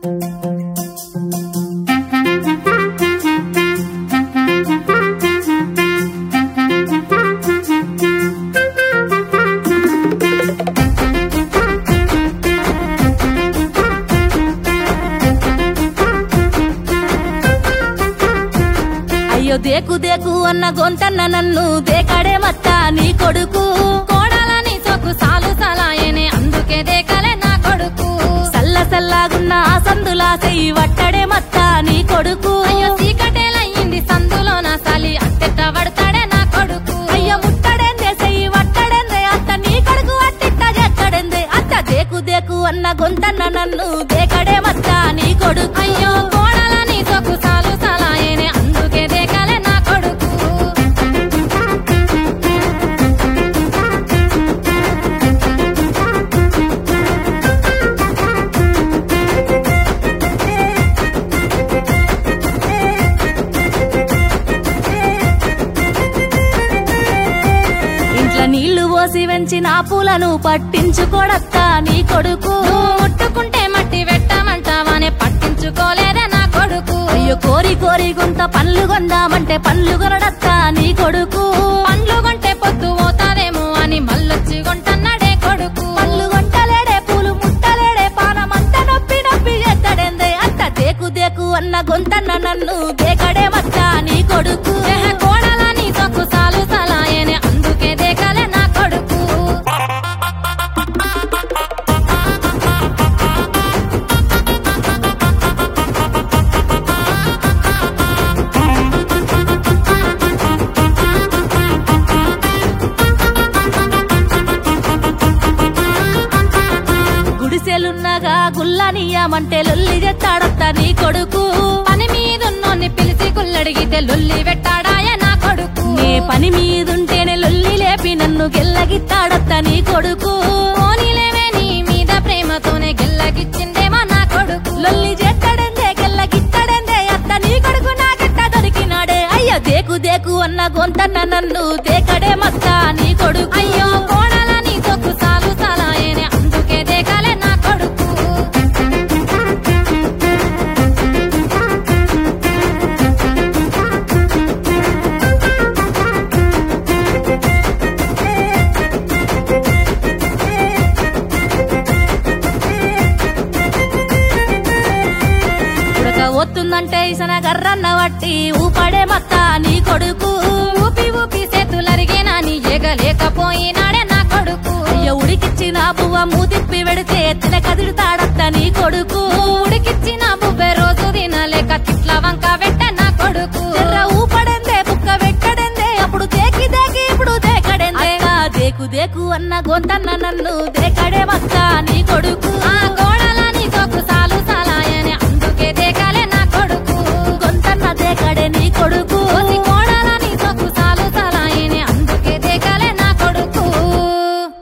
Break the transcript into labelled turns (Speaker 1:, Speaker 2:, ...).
Speaker 1: అయ్యో దేకు దేకు అన్న గొంతన్న నన్ను దేకాడే మత్త నీ కొడుకు
Speaker 2: కోడాలని సొక్కు సాలు సలాయనే అందుకే దేకలే నా కొడుకు
Speaker 1: సల్ల సల్లాగున్న ఆ సందులా సెయ్యి వట్టడే మత్త నీ కొడుకు
Speaker 2: అయ్యో చీకటేలయ్యింది సందులో నా సలి అట్టెట్ట పడతాడే నా కొడుకు
Speaker 1: అయ్యో ముట్టడేందే సెయ్యి వట్టడేందే అత్త నీ కొడుకు అట్టిట్ట చేస్తాడేందే అత్త దేకు దేకు అన్న గొంతన్న నన్ను దేకడే మత్త నీ కొడుకు
Speaker 2: అయ్యో కోడాలని సొక్కు సాలు సలాయనే అందుకే దేకలే నా కొడుకు
Speaker 1: ఇంట్లో నీళ్లు పోసి వెంచిన పూలను పట్టించుకోడత్త నీ కొడుకు
Speaker 2: నువ్వు ముట్టుకుంటే మట్టి పెట్టమంటావానే పట్టించుకోలేదే నా కొడుకు
Speaker 1: అయ్యో కోరి కోరి గుంత పండ్లు కొందామంటే పండ్లు కొనడత్త నీ కొడుకు
Speaker 2: పండ్లు కొంటే పొద్దు పోతాదేమో అని మళ్ళొచ్చి కొంటన్నాడే కొడుకు
Speaker 1: పళ్ళు కొంటలేడే పూలు ముట్టలేడే పానమంతా నొప్పి నొప్పి చేస్తాడేందే అత్త దేకు దేకు అన్న గొంతన్న నన్ను దేకడే మత్త నీ కొడుకు
Speaker 2: ఎహ కోడలని సొక్కు సాలు సలాయనే అందుకే దేకలే నా కొడుకు
Speaker 1: గుడిసెలున్నగా గుల్లనియమంటే లొల్లి చేస్తాడత్త నీ కొడుకు
Speaker 2: పని మీదున్నోన్ని పిలిచి కుల్లడిగితే లొల్లి పెట్టాడాయ నా కొడుకు
Speaker 1: నీ పని మీదుంటేనే లొల్లి లేపి నన్ను గెల్లగిత్తాడత్త నీ కొడుకు
Speaker 2: పోనీలేవే నీ మీద ప్రేమతోనే గెల్లగిచ్చిందేమో నా కొడుకు
Speaker 1: లొల్లి చేస్తాడేందే గెల్లగిత్తాడేందే అత్త నీ కొడుకు నాకెట్ట దొరికినాడే అయ్యో దేకు దేకు అన్న గొంతన్న నన్ను దేకడే మత్త నీ కొడుకు
Speaker 2: అయ్యో కోడలని సొక్కు సాలు సలాయనే అందుకే దేకలే నా కొడుకు
Speaker 1: ఉడక వస్తుందంటే ఇసన గర్రన్న వట్టి ఊపడే మత్త నీ కొడుకు
Speaker 2: ఊపి ఊపి చేతులరిగేనా నీ ఎగలేకపోయినాడే నా కొడుకు
Speaker 1: అయ్యో ఉడికిచ్చిన పువ్వ మూతిప్పి వెడితే ఎత్తిన కదిలితాడత్త నీ కొడుకు
Speaker 2: ఉడికిచ్చిన బువ్వె రోజు తినలేక తిట్ల వంక వెట్ట నా కొడుకు
Speaker 1: ఎర్ర ఊపడెందే బుక్క వెట్టడెందే అప్పుడు దేకి దేకి ఇప్పుడు దేకడెందే అత్త దేకు దేకు అన్న గొంతన్న నన్ను దేకడే మత్త నీ కొడుకు
Speaker 2: ఆ గోడలని సొక్కు సాలు సలాయనే అందుకే దేకాలే నా కొడుకు
Speaker 1: గొంతన్న దేకడే నీ కొడుకు